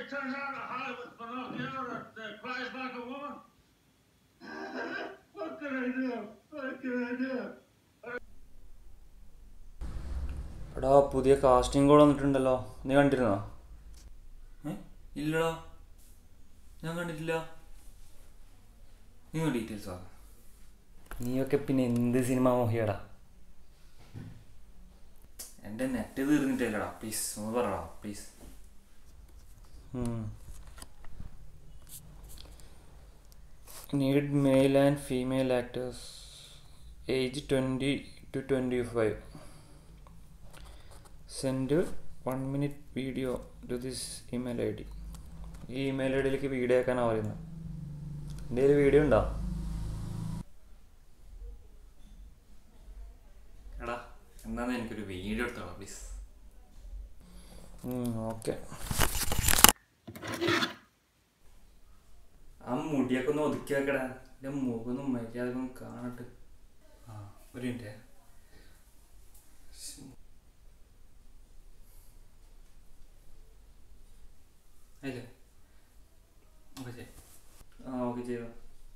turns out to Hollywood Pinocchio that, that cries like a woman? What can I do? What can I do? എടാ പുതിയ casting call വന്നിട്ടുണ്ടല്ലോ നീ കണ്ടിരുന്നോ ഏ ഇല്ലടാ ഞാൻ കണ്ടിട്ടില്ല നീ ഡീറ്റെയിൽസ് ആ നീയൊക്കെ പിന്നെ എന്ത് സിനിമ മോഹിയടാ എൻ്റെ നെറ്റ് തീർന്നിട്ടില്ലടാ പ്ലീസ് ഒന്ന് പറടാ please need male and female actors age twenty two twenty five send one minute video to this email I D ഈ ഇമെയിൽ ഐ ഡിയിലേക്ക് വീഡിയോ ആക്കാനാണ് പറയുന്നത് എൻ്റെ കയ്യിൽ വീഡിയോ ഉണ്ടോ എടാ എന്നാന്ന് എനിക്കൊരു വീഡിയോ എടുത്തോളാം പ്ലീസ് ഓക്കെ ആ മുടിയൊക്കെ ഒന്ന് ഒതുക്കി വെക്കടാ എൻ്റെ മുഖമൊന്നും മര്യാദക്കൊന്ന് കാണട്ടെ ആ ഒരു മിനിറ്റ് അല്ലേ ഓക്കെ ചെയ് ആ ഓക്കെ ചെയ്തോ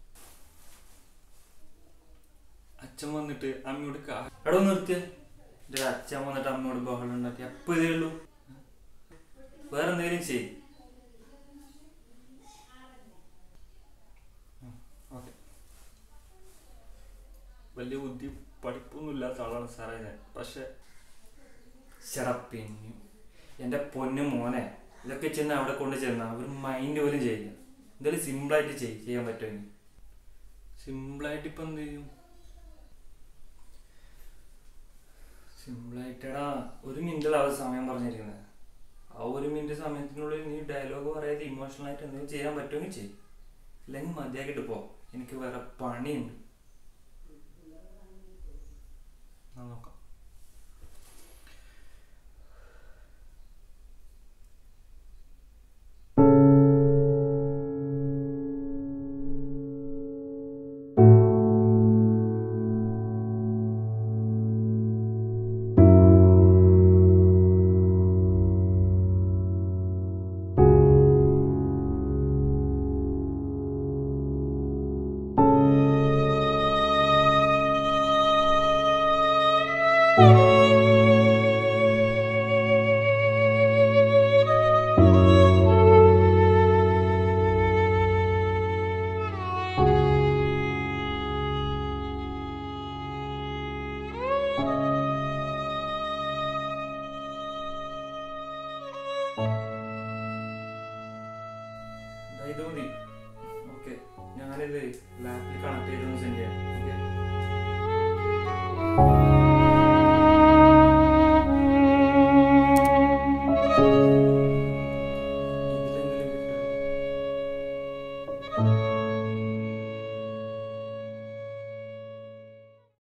അച്ഛൻ വന്നിട്ട് അമ്മയോട് കാ എടോ നിർത്തിയ എൻ്റെ അച്ഛൻ വന്നിട്ട് അമ്മയോട് ബഹളം ഉണ്ടാക്കി അപ്പൊ ഇതേ ഉള്ളൂ വേറെ എന്തെങ്കിലും ചെയ് ഓക്കെ വലിയ ബുദ്ധി പഠിപ്പൊന്നും ഇല്ലാത്ത ആളാണ് സാറേ ഞാൻ പക്ഷെ ശടപ്പിന്നു എൻ്റെ പൊന്നു മോനെ ഇതൊക്കെ ചെന്ന് അവിടെ കൊണ്ട് ചെന്ന അവർ മൈൻഡ് പോലും ചെയ്യില്ല എന്തായാലും സിമ്പിളായിട്ട് ചെയ് ചെയ്യാൻ പറ്റുമെങ്കിൽ സിമ്പിളായിട്ട് ഇപ്പം എന്ത് ചെയ്യും സിമ്പിളായിട്ടടാ ഒരു മിനിറ്റിൽ അവർ സമയം പറഞ്ഞിരിക്കുന്നത് ആ ഒരു മിനിറ്റ് സമയത്തിനുള്ളിൽ നീ ഡയലോഗ് പറയാതെ ഇമോഷണൽ ആയിട്ട് എന്തെങ്കിലും ചെയ്യാൻ പറ്റുമെങ്കിൽ ചെയ്യും ഇല്ലെങ്കിൽ മതിയാക്കിയിട്ട് പോ എനിക്ക് വേറെ പണിയുണ്ട് ഞാൻ നോക്കാം ദാ ഇത് മതി ഓക്കെ ഞാനിത് ലാപ്പിൽ കണക്ട് ചെയ്തൊന്ന് സെൻഡ് ചെയ്യാം ഓക്കെ